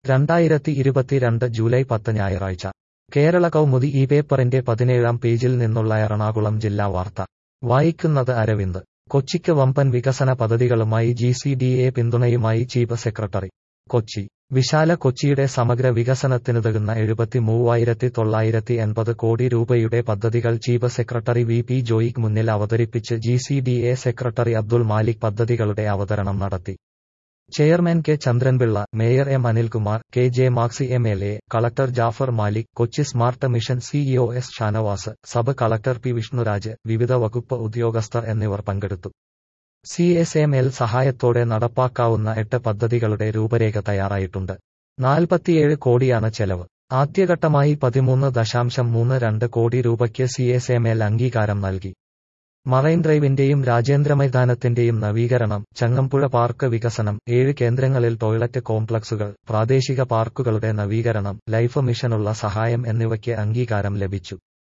രണ്ടായിരത്തി ഇരുപത്തിരണ്ട് ജൂലൈ പത്ത് ഞായറാഴ്ച കേരള കൗമുദി ഈ പേപ്പറിന്റെ പതിനേഴാം പേജിൽ നിന്നുള്ള എറണാകുളം ജില്ലാ വാർത്ത വായിക്കുന്നത് അരവിന്ദ് കൊച്ചിക്ക് വമ്പൻ വികസന പദ്ധതികളുമായി ജി സി ഡി എ പിന്തുണയുമായി ചീഫ് സെക്രട്ടറി കൊച്ചി വിശാല കൊച്ചിയുടെ സമഗ്ര വികസനത്തിനുതകുന്ന എഴുപത്തി മൂവായിരത്തി തൊള്ളായിരത്തി എൺപത് കോടി രൂപയുടെ പദ്ധതികൾ ചീഫ് സെക്രട്ടറി വി പി ജോയിക്ക് മുന്നിൽ അവതരിപ്പിച്ച് G C D A secretary Abdul Malik പദ്ധതികളുടെ അവതരണം നടത്തി chairman K Chandran Pillai mayor M Anilkumar K J Maxy M L A collector Jafar Malik Kochi smart mission CEO S Shanavas sub collector P Vishnuraj വിവിധ വകുപ്പ് ഉദ്യോഗസ്ഥർ എന്നിവർ പങ്കെടുത്തു സി എസ് എം എൽ സഹായത്തോടെ നടപ്പാക്കാവുന്ന എട്ട് പദ്ധതികളുടെ രൂപരേഖ തയ്യാറായിട്ടുണ്ട് നാൽപ്പത്തിയേഴ് കോടിയാണ് ചെലവ് ആദ്യഘട്ടമായി പതിമൂന്ന് ദശാംശം മൂന്ന് രണ്ട് കോടി രൂപയ്ക്ക് സി എസ് എം എൽ അംഗീകാരം നൽകി മറൈൻ ഡ്രൈവിന്റെയും രാജേന്ദ്ര മൈതാനത്തിന്റെയും നവീകരണം ചങ്ങമ്പുഴ പാർക്ക് വികസനം ഏഴ് കേന്ദ്രങ്ങളിൽ ടോയ്ലറ്റ് കോംപ്ലക്സുകൾ പ്രാദേശിക പാർക്കുകളുടെ നവീകരണം ലൈഫ് മിഷനുള്ള സഹായം എന്നിവയ്ക്ക് അംഗീകാരം ലഭിച്ചു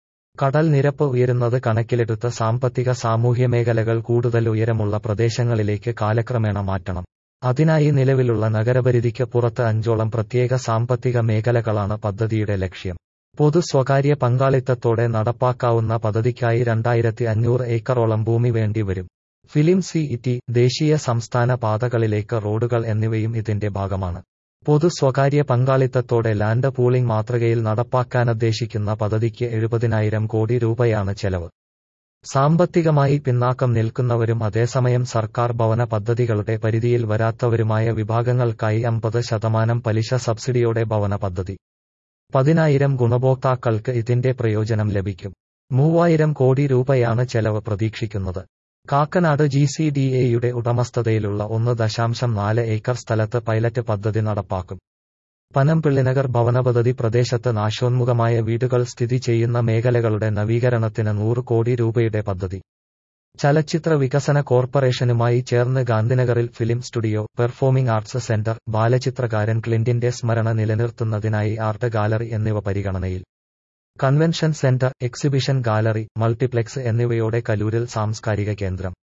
കടൽ നിരപ്പ് ഉയരുന്നത് കണക്കിലെടുത്ത് സാമ്പത്തിക സാമൂഹ്യ മേഖലകൾ കൂടുതൽ ഉയരമുള്ള പ്രദേശങ്ങളിലേക്ക് കാലക്രമേണ മാറ്റണം അതിനായി നിലവിലുള്ള നഗരപരിധിക്ക് പുറത്ത് അഞ്ചോളം പ്രത്യേക സാമ്പത്തിക മേഖലകളാണ് പദ്ധതിയുടെ ലക്ഷ്യം പൊതു സ്വകാര്യ പങ്കാളിത്തത്തോടെ നടപ്പാക്കാവുന്ന പദ്ധതിക്കായി രണ്ടായിരത്തി അഞ്ഞൂറ് ഏക്കറോളം ഭൂമി വേണ്ടിവരും ഫിലിം സി ഇറ്റി ദേശീയ സംസ്ഥാന പാതകളിലേക്ക് റോഡുകൾ എന്നിവയും ഇതിന്റെ ഭാഗമാണ് പൊതു സ്വകാര്യ പങ്കാളിത്തത്തോടെ ലാൻഡ് പൂളിംഗ് മാതൃകയിൽ നടപ്പാക്കാനുദ്ദേശിക്കുന്ന പദ്ധതിക്ക് എഴുപതിനായിരം കോടി രൂപയാണ് ചെലവ് സാമ്പത്തികമായി പിന്നാക്കം നിൽക്കുന്നവരും അതേസമയം സർക്കാർ ഭവന പദ്ധതികളുടെ പരിധിയിൽ വരാത്തവരുമായ വിഭാഗങ്ങൾക്കായി അമ്പത് ശതമാനം പലിശ സബ്സിഡിയോടെ ഭവന പദ്ധതി പതിനായിരം ഗുണഭോക്താക്കൾക്ക് ഇതിന്റെ പ്രയോജനം ലഭിക്കും മൂവായിരം കോടി രൂപയാണ് ചെലവ് പ്രതീക്ഷിക്കുന്നത് കാക്കനാട് ജി സി ഡി എയുടെ ഉടമസ്ഥതയിലുള്ള ഒന്ന് ദശാംശം നാല് ഏക്കർ സ്ഥലത്ത് പൈലറ്റ് പദ്ധതി നടപ്പാക്കും പനംപിള്ളിനഗർ ഭവന പദ്ധതി പ്രദേശത്ത് നാശോന്മുഖമായ വീടുകൾ സ്ഥിതി ചെയ്യുന്ന മേഖലകളുടെ നവീകരണത്തിന് നൂറ് കോടി രൂപയുടെ പദ്ധതി ചലച്ചിത്ര വികസന കോർപ്പറേഷനുമായി ചേർന്ന് ഗാന്ധിനഗറിൽ film studio performing arts centre ബാലചിത്രകാരൻ ക്ലിന്റിന്റെ സ്മരണ നിലനിർത്തുന്നതിനായി ആർട്ട് ഗാലറി എന്നിവ പരിഗണനയിൽ convention centre exhibition gallery multiplex എന്നിവയോടെ കലൂരിൽ സാംസ്കാരിക കേന്ദ്രം